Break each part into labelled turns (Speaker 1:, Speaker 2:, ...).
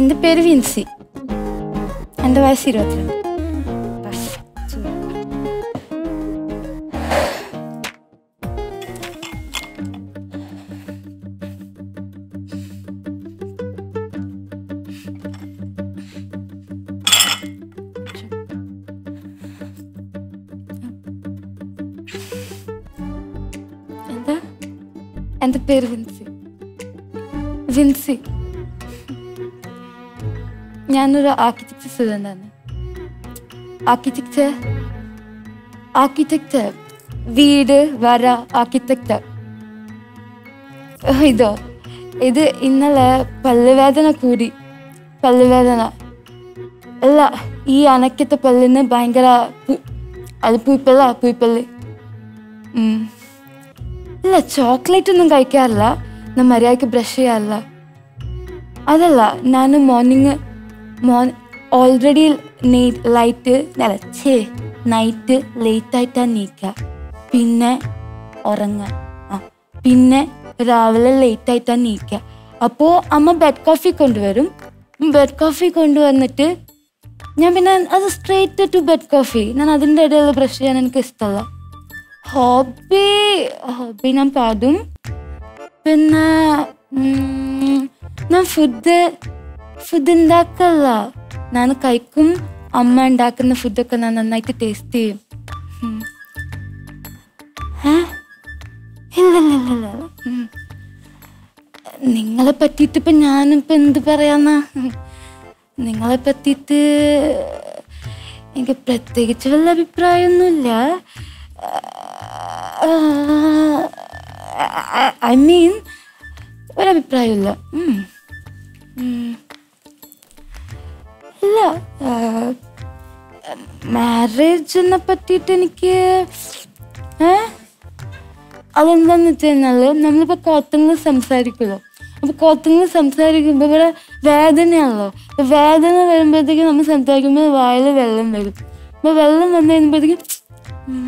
Speaker 1: എൻ്റെ പേര് വിൻസി എൻ്റെ വയസ്സ് ഇരുപത്തിരണ്ട് ബസ്. എന്താ എൻ്റെ പേര് വിൻസി വിൻസി ഞാനൊരു ആർക്കിടെക്ചർ സ്റ്റുഡൻ്റ് ആണ് ആർക്കിടെക്ചർ ആർക്കിടെക്ചർ വീട് വര ആർക്കിടെക്ചർ ഇതോ ഇത് ഇന്നലെ പല്ലുവേദന കൂടി പല്ലുവേദന അല്ല ഈ അനക്കത്തെ പല്ലിന് ഭയങ്കര പു- അത് പുയ്പല്ല പുയ്പല്ല് ഉം. ഇല്ല ചോക്ലേറ്റ് ഒന്നും കഴിക്കാറില്ല ഞാൻ മര്യാദയ്ക്ക് ബ്രഷ് ചെയ്യാറില്ല അതല്ല ഞാൻ മോർണിംഗ് മോർ ഓൾറെഡി ലൈറ്റ് അല്ല ഛേ നൈറ്റ് ലേറ്റ് ആയിട്ടാണ് നീക്കുക പിന്നെ ഉറങ്ങുക ആ പിന്നെ രാവിലെ ലേറ്റ് ആയിട്ടാണ് നീക്കുക അപ്പോൾ അമ്മ ബെഡ് കോഫി കൊണ്ടുവരും ബെഡ് കോഫി കൊണ്ടുവന്നിട്ട് ഞാൻ പിന്നെ അത് സ്ട്രേറ്റ് ടു ബെഡ് കോഫി ഞാൻ അതിൻ്റെ ഇടയിൽ ബ്രഷ് ചെയ്യാൻ എനിക്ക് ഇഷ്ടമല്ല ഹോബി ഹോബി ഞാൻ പാടും പിന്നെ ഉം, ഞാൻ ഫുഡ് ഫുഡ് ഉണ്ടാക്കല്ല ഞാൻ കഴിക്കും അമ്മ ഉണ്ടാക്കുന്ന ഫുഡൊക്കെ ഞാൻ നന്നായിട്ട് ടേസ്റ്റ് ചെയ്യും ഉം. ഏ? ഇല്ല ഇല്ല ഇല്ല ഇല്ല ഇല്ല. ഉം. നിങ്ങളെ പറ്റിയിട്ട് ഇപ്പം ഞാനിപ്പോൾ എന്ത് പറയാന്നാ ഉം. നിങ്ങളെ പറ്റിയിട്ട് എനിക്ക് പ്രത്യേകിച്ച് വല്ല അഭിപ്രായമൊന്നുമില്ല ഐ മീൻ ഒരഭിപ്രായമില്ല ഉം. ഉം. ഇല്ല മാരേജിനെ പറ്റിയിട്ട് എനിക്ക് ഏ അതെന്താന്ന് വെച്ച് കഴിഞ്ഞാല് നമ്മളിപ്പോ കോത്തങ്ങൾ സംസാരിക്കുമല്ലോ അപ്പൊ കോത്തങ്ങൾ സംസാരിക്കുമ്പോ ഇവിടെ വേദനയാണല്ലോ അപ്പൊ വേദന വരുമ്പോഴത്തേക്കും നമ്മൾ സംസാരിക്കുമ്പോൾ വായിൽ വെള്ളം വരും അപ്പൊ വെള്ളം വന്നു കഴിയുമ്പോഴത്തേക്കും ഉം.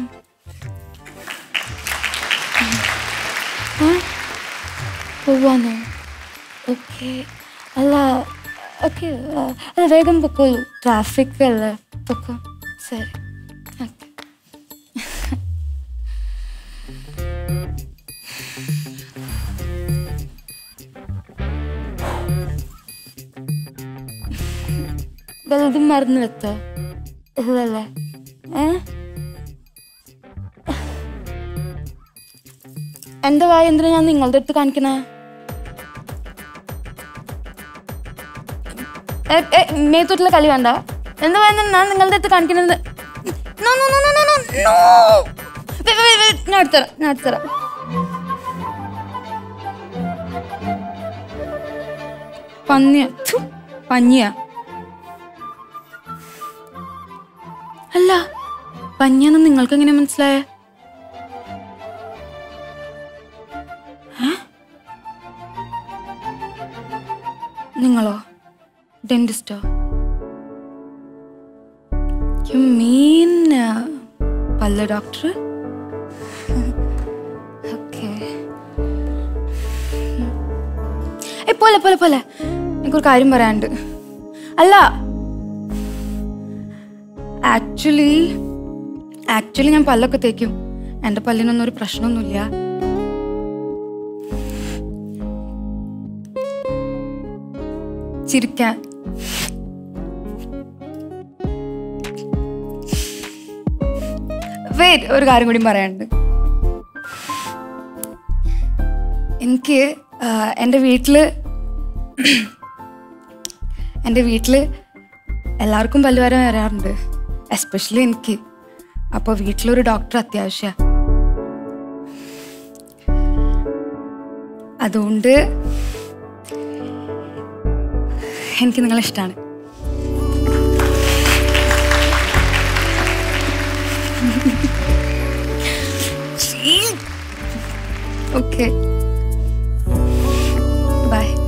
Speaker 1: ഏ? പോവാനോ ഓക്കെ അല്ല ഓക്കെ അല്ല വേഗം പൊക്കോളൂ ട്രാഫിക് അല്ലേ പൊക്കോ ശരി ഓക്കെ വലുതും മറന്നു വെത്തോ ഇല്ലല്ലേ ഏ എന്റെ വായ എന്തിനാ ഞാൻ നിങ്ങളുടെ അടുത്ത് കാണിക്കണേ ഏ, ഏ, മേത്തോട്ടുള്ള കളി വേണ്ട എന്താ പറയുന്നത് ഞാൻ നിങ്ങളുടെ അടുത്ത് കാണിക്കുന്നത് No, no, no, no, no, no, no. Wait, wait, wait, ഞാൻ എടുത്തരാം ഞാൻ എടുത്തരാം പന്നിയ ഥു, പഞ്ഞിയ അല്ല പഞ്ഞിയെന്ന് നിങ്ങൾക്ക് എങ്ങനെ മനസ്സിലായേ ഏ? നിങ്ങളോ ഡെന്റിസ്റ്റോ യു മീൻ പല്ല ഡോക്ടർ ഓക്കെ ഏ പോലെ പോലെ പോലെ എനിക്കൊരു കാര്യം പറയാനുണ്ട് അല്ല ആക്ച്വലി ആക്ച്വലി ഞാൻ പല്ലൊക്കെ തേക്കും എൻ്റെ പല്ലിനൊന്നും ഒരു പ്രശ്നമൊന്നുമില്ല ചിരിക്കാൻ വെയിറ്റ് ഒരു കാര്യം കൂടി പറയാനുണ്ട് എനിക്ക് ആ, എൻ്റെ വീട്ടിൽ എൻ്റെ വീട്ടിൽ എല്ലാവർക്കും പല്ലുവരം വരാറുണ്ട് എസ്പെഷ്യലി എനിക്ക് അപ്പോൾ വീട്ടിലൊരു ഡോക്ടർ അത്യാവശ്യമാണ് അതുകൊണ്ട് എനിക്ക് നിങ്ങളെ ഇഷ്ടമാണ് ഓക്കെ ബൈ